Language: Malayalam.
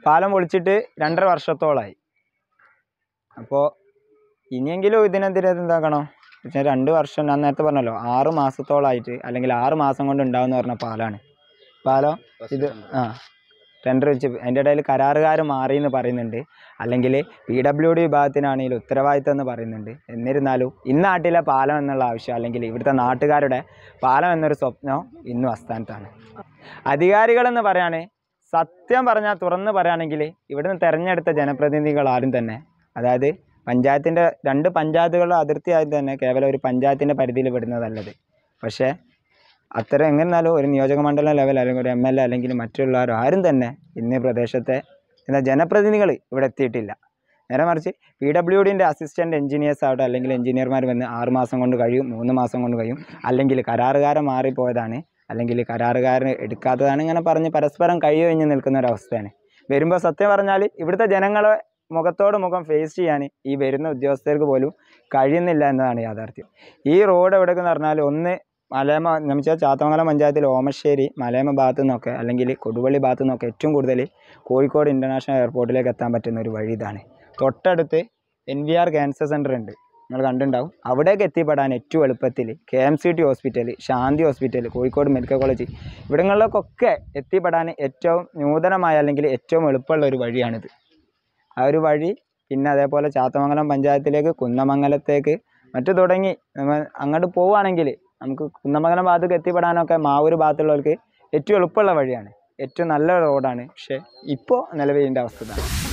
പാലം പൊളിച്ചിട്ട് രണ്ടര വർഷത്തോളമായി അപ്പോൾ ഇനിയെങ്കിലും ഇതിനെതിരെ എന്താക്കണം വെച്ചാൽ രണ്ട് വർഷം ഞാൻ നേരത്തെ പറഞ്ഞല്ലോ ആറ് മാസത്തോളമായിട്ട് അല്ലെങ്കിൽ ആറ് മാസം കൊണ്ട് ഉണ്ടാവുമെന്ന് പറഞ്ഞ പാലാണ് പാലം ഇത് ആ ടെൻഡർ വെച്ച് അതിൻ്റെ ഇടയിൽ കരാറുകാർ മാറി എന്ന് പറയുന്നുണ്ട് അല്ലെങ്കിൽ പി ഡബ്ല്യു ഡി വിഭാഗത്തിനാണെങ്കിൽ ഉത്തരവാദിത്തം എന്ന് പറയുന്നുണ്ട് എന്നിരുന്നാലും ഇന്നാട്ടിലെ പാലം എന്നുള്ള ആവശ്യം അല്ലെങ്കിൽ ഇവിടുത്തെ നാട്ടുകാരുടെ പാലം എന്നൊരു സ്വപ്നം ഇന്നും അസ്ഥാനത്താണ് അധികാരികളെന്ന് പറയാണ് സത്യം പറഞ്ഞാൽ തുറന്ന് പറയുകയാണെങ്കിൽ ഇവിടുന്ന് തിരഞ്ഞെടുത്ത ജനപ്രതിനിധികൾ ആരും തന്നെ അതായത് പഞ്ചായത്തിൻ്റെ രണ്ട് പഞ്ചായത്തുകളുടെ അതിർത്തിയായി തന്നെ കേവലം ഒരു പഞ്ചായത്തിൻ്റെ പരിധിയിൽ പെടുന്നതല്ലത് പക്ഷേ അത്തരം എങ്ങനെയാലും ഒരു നിയോജക മണ്ഡലം ലെവൽ അല്ലെങ്കിൽ ഒരു എം എൽ എ അല്ലെങ്കിൽ മറ്റുള്ളവർ ആരും തന്നെ ഇന്ന് ഈ പ്രദേശത്തെ എന്താ ജനപ്രതിനിധികൾ ഇവിടെ എത്തിയിട്ടില്ല നേരെ മറിച്ച് പി ഡബ്ല്യു ഡിൻ്റെ അസിസ്റ്റൻറ്റ് എഞ്ചിനീയേഴ്സ് ആവട്ടെ അല്ലെങ്കിൽ എഞ്ചിനീയർമാർ വന്ന് ആറ് മാസം കൊണ്ട് കഴിയും മൂന്ന് മാസം കൊണ്ട് കഴിയും അല്ലെങ്കിൽ കരാറുകാരൻ മാറിപ്പോയതാണ് അല്ലെങ്കിൽ കരാറുകാരൻ എടുക്കാത്തതാണ് ഇങ്ങനെ പറഞ്ഞ് പരസ്പരം കൈ കഴിഞ്ഞ് നിൽക്കുന്ന ഒരു അവസ്ഥയാണ് വരുമ്പോൾ സത്യം പറഞ്ഞാൽ ഇവിടുത്തെ ജനങ്ങളെ മുഖത്തോട് മുഖം ഫേസ് ചെയ്യാൻ ഈ വരുന്ന ഉദ്യോഗസ്ഥർക്ക് പോലും കഴിയുന്നില്ല എന്നതാണ് യാഥാർത്ഥ്യം ഈ റോഡ് എവിടെയെന്ന് പറഞ്ഞാൽ ഒന്ന് മലയമ നമുക്ക് ചാത്തമംഗലം പഞ്ചായത്തിൽ ഓമശ്ശേരി മലയമ ഭാഗത്തു നിന്നൊക്കെ അല്ലെങ്കിൽ കൊടുവള്ളി ഭാഗത്തു നിന്നൊക്കെ ഏറ്റവും കൂടുതൽ കോഴിക്കോട് ഇൻ്റർനാഷണൽ എയർപോർട്ടിലേക്ക് എത്താൻ പറ്റുന്ന ഒരു വഴി ഇതാണ് തൊട്ടടുത്ത് N V R cancer centre ഉണ്ട് നിങ്ങൾ കണ്ടിട്ടുണ്ടാവും അവിടേക്ക് എത്തിപ്പെടാൻ ഏറ്റവും എളുപ്പത്തിൽ K M C T hospital Shanti hospital Kozhikode medical college ഇവിടങ്ങളിലേക്കൊക്കെ എത്തിപ്പെടാൻ ഏറ്റവും നൂതനമായ അല്ലെങ്കിൽ ഏറ്റവും എളുപ്പമുള്ള ഒരു വഴിയാണിത് ആ ഒരു വഴി പിന്നെ അതേപോലെ ചാത്തമംഗലം പഞ്ചായത്തിലേക്ക് കുന്നമംഗലത്തേക്ക് മറ്റു തുടങ്ങി നമ്മ അങ്ങോട്ട് പോവുകയാണെങ്കിൽ നമുക്ക് കുന്നമംഗലം ഭാഗത്തേക്ക് എത്തിപ്പെടാനൊക്കെ മാവൂര് ഭാഗത്തുള്ളവർക്ക് ഏറ്റവും എളുപ്പമുള്ള വഴിയാണ് ഏറ്റവും നല്ല റോഡാണ് പക്ഷേ ഇപ്പോൾ നിലവിലിൻ്റെ അവസ്ഥ ഇതാണ്